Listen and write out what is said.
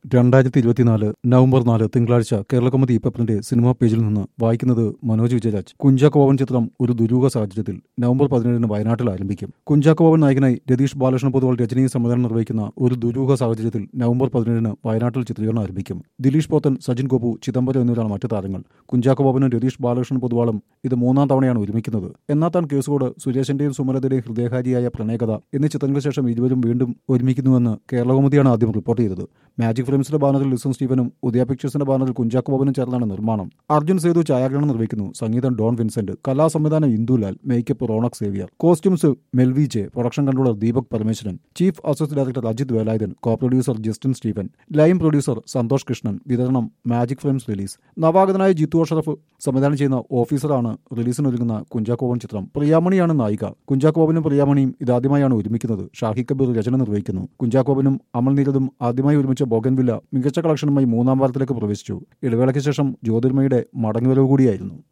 രണ്ടായിരത്തി ഇരുപത്തിനാല് നവംബർ നാല് തിങ്കളാഴ്ച കേരളകൗമുദി ഇപ്പത്തിന്റെ സിനിമാ പേജിൽ നിന്ന് വായിക്കുന്നത് മനോജ് വിജയരാജ് കുഞ്ചാക്കോ ബോബൻ ചിത്രം ഒരു ദുരൂഹ സാഹചര്യത്തിൽ നവംബർ പതിനേഴിന് വയനാട്ടിൽ ആരംഭിക്കും കുഞ്ചാക്കോ ബോബൻ നായകനായി രതീഷ് ബാലകൃഷ്ണ പൊതുവാൾ രജനീ സംവിധാനം നിർവഹിക്കുന്ന ഒരു ദുരൂഹ സാഹചര്യത്തിൽ നവംബർ പതിനേഴിന് വയനാട്ടിൽ ചിത്രീകരണം ആരംഭിക്കും ദിലീഷ് പോത്തൻ സജിൻ ഗോപു ചിദംബരം എന്നിവരാണ് മറ്റു താരങ്ങൾ കുഞ്ചാക്കോ ബോബനും രതീഷ് ബാലകൃഷ്ണൻ പൊതുവാളും ഇത് മൂന്നാം തവണയാണ് ഒരുമിക്കുന്നത് എന്നാ താൻ കേസുകോട് സുരേഷിന്റെയും സുമലതയുടെയും ഹൃദയഹാരിയായ പ്രണയകഥ എന്നീ ചിത്രങ്ങൾക്ക് ശേഷം ഇരുവരും വീണ്ടും ഒരുമിക്കുന്നുവെന്ന് കേരളകൗമുദിയാണ് ആദ്യം റിപ്പോർട്ട് ചെയ്തത് മാജിക് ഫിലിംസിന്റെ ബാനറിൽ ലിസൺ സ്റ്റീവനും ഉദയ പിക്ചേഴ്സിന്റെ ബാനറിൽ കുഞ്ചാക്കോ ബോബനും ചേർന്നാണ് നിർമ്മാണം അർജുൻ സേതു ഛായാഗ്രഹണം നിർവഹിക്കുന്നു സംഗീതം ഡോൺ വിൻസെന്റ് കലാസംവിധാനം Indulal makeup Ronex Xavier costumes Melvy J production controller Deepak Parameswaran chief associate director Ajith Velayudhan co producer Justin Steven line producer Santhosh Krishnan വിതരണം മാജിക് ഫിലിംസ് റിലീസ് നവാഗതനായ ജിത്തു അഷറഫ് സംവിധാനം ചെയ്യുന്ന ഓഫീസറാണ് റിലീസിനൊരുങ്ങുന്ന കുഞ്ചാക്കോ ബോബൻ ചിത്രം പ്രിയാമണിയാണ് നായിക കുഞ്ചാക്കോ ബോബനും പ്രിയാമണിയും ഇതാദ്യമായാണ് ഒരുമിക്കുന്നത് ഷാഹി കബീർ രചന നിർവഹിക്കുന്നു കുഞ്ചാക്കോ ബോബനും അമൽ നീരദും ആദ്യമായി ഒരുമിച്ച ബോഗൻവില്ല മികച്ച കളക്ഷനുമായി മൂന്നാം വാരത്തിലേക്ക് പ്രവേശിച്ചു ഇടവേളയ്ക്ക് ശേഷം ജ്യോതിർമയുടെ മടങ്ങിവരവ് കൂടിയായിരുന്നു